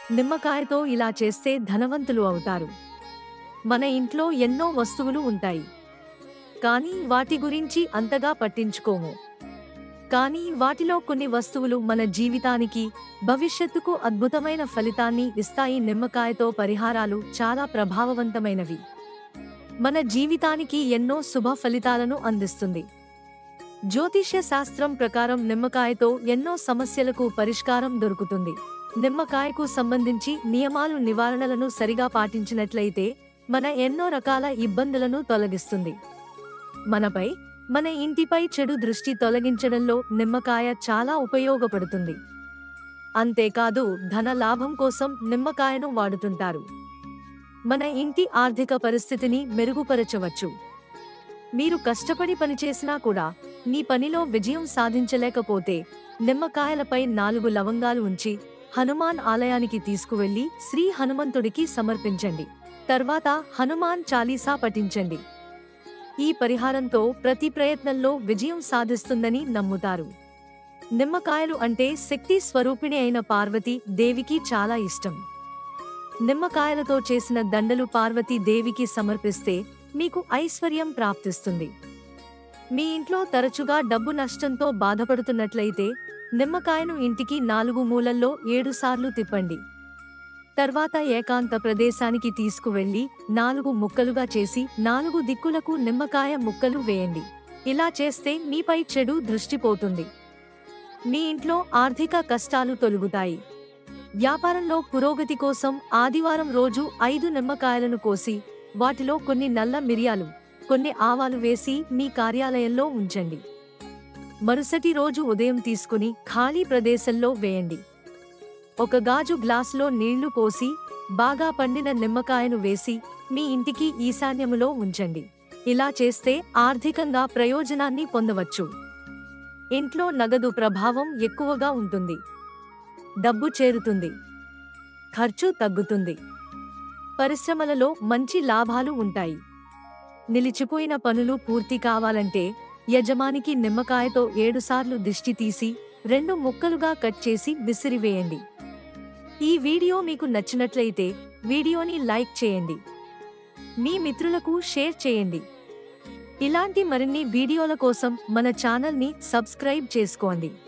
నిమ్మకాయతో ఇలా చేస్తే ధనవంతులు అవుతారు మన ఇంట్లో ఎన్నో వస్తువులు ఉంటాయి కానీ వాటి గురించి అంతగా పట్టించుకోము కానీ వాటిలో కొన్ని వస్తువులు మన జీవితానికి భవిష్యత్తుకు అద్భుతమైన ఫలితాన్ని ఇస్తాయి నిమ్మకాయతో పరిహారాలు చాలా ప్రభావవంతమైనవి మన జీవితానికి ఎన్నో శుభ ఫలితాలను అందిస్తుంది జ్యోతిష్య శాస్త్రం ప్రకారం నిమ్మకాయతో ఎన్నో సమస్యలకు పరిష్కారం దొరుకుతుంది నిమ్మకాయకు సంబంధించి నియమాలు నివారణలను సరిగా పాటించినట్లయితే మన ఎన్నో రకాల ఇబ్బందులను తొలగిస్తుంది మనపై మన ఇంటిపై చెడు దృష్టి తొలగించడంలో నిమ్మకాయ చాలా ఉపయోగపడుతుంది అంతేకాదు ధన లాభం కోసం నిమ్మకాయను వాడుతుంటారు మన ఇంటి ఆర్థిక పరిస్థితిని మెరుగుపరచవచ్చు మీరు కష్టపడి పనిచేసినా కూడా మీ పనిలో విజయం సాధించలేకపోతే నిమ్మకాయలపై నాలుగు లవంగాలు ఉంచి హనుమాన్ ఆలయానికి తీసుకువెళ్లి శ్రీ హనుమంతుడికి సమర్పించండి తర్వాత హనుమాన్ చాలీసా పఠించండి ఈ పరిహారంతో ప్రతి ప్రయత్నంలో విజయం సాధిస్తుందని నమ్ముతారు నిమ్మకాయలు అంటే శక్తి స్వరూపిణి అయిన పార్వతి దేవికి చాలా ఇష్టం నిమ్మకాయలతో చేసిన దండలు పార్వతీ దేవికి సమర్పిస్తే మీకు ఐశ్వర్యం ప్రాప్తిస్తుంది మీ ఇంట్లో తరచుగా డబ్బు నష్టంతో బాధపడుతున్నట్లయితే నిమ్మకాయను ఇంటికి నాలుగు మూలల్లో ఏడు సార్లు తిప్పండి తర్వాత ఏకాంత ప్రదేశానికి తీసుకువెళ్లి నాలుగు ముక్కలుగా చేసి నాలుగు దిక్కులకు నిమ్మకాయ ముక్కలు వేయండి ఇలా చేస్తే మీపై చెడు దృష్టి పోతుంది మీ ఇంట్లో ఆర్థిక కష్టాలు తొలుగుతాయి వ్యాపారంలో పురోగతి కోసం ఆదివారం రోజు ఐదు నిమ్మకాయలను కోసి వాటిలో కొన్ని నల్ల మిరియాలు కొన్ని ఆవాలు వేసి మీ కార్యాలయంలో ఉంచండి మరుసటి రోజు ఉదయం తీసుకుని ఖాళీ ప్రదేశంలో వేయండి ఒక గాజు గ్లాసులో నీళ్లు పోసి బాగా పండిన నిమ్మకాయను వేసి మీ ఇంటికి ఈశాన్యములో ఉంచండి ఇలా చేస్తే ఆర్థికంగా ప్రయోజనాన్ని పొందవచ్చు ఇంట్లో నగదు ప్రభావం ఎక్కువగా ఉంటుంది డబ్బు చేరుతుంది ఖర్చు తగ్గుతుంది పరిశ్రమలలో మంచి లాభాలు ఉంటాయి నిలిచిపోయిన పనులు పూర్తి కావాలంటే యజమానికి నిమ్మకాయతో ఏడుసార్లు దిష్టి తీసి రెండు ముక్కలుగా కట్ చేసి విసిరివేయండి ఈ వీడియో మీకు నచ్చినట్లయితే వీడియోని లైక్ చేయండి మీ మిత్రులకు షేర్ చేయండి ఇలాంటి మరిన్ని వీడియోల కోసం మన ఛానల్ని సబ్స్క్రైబ్ చేసుకోండి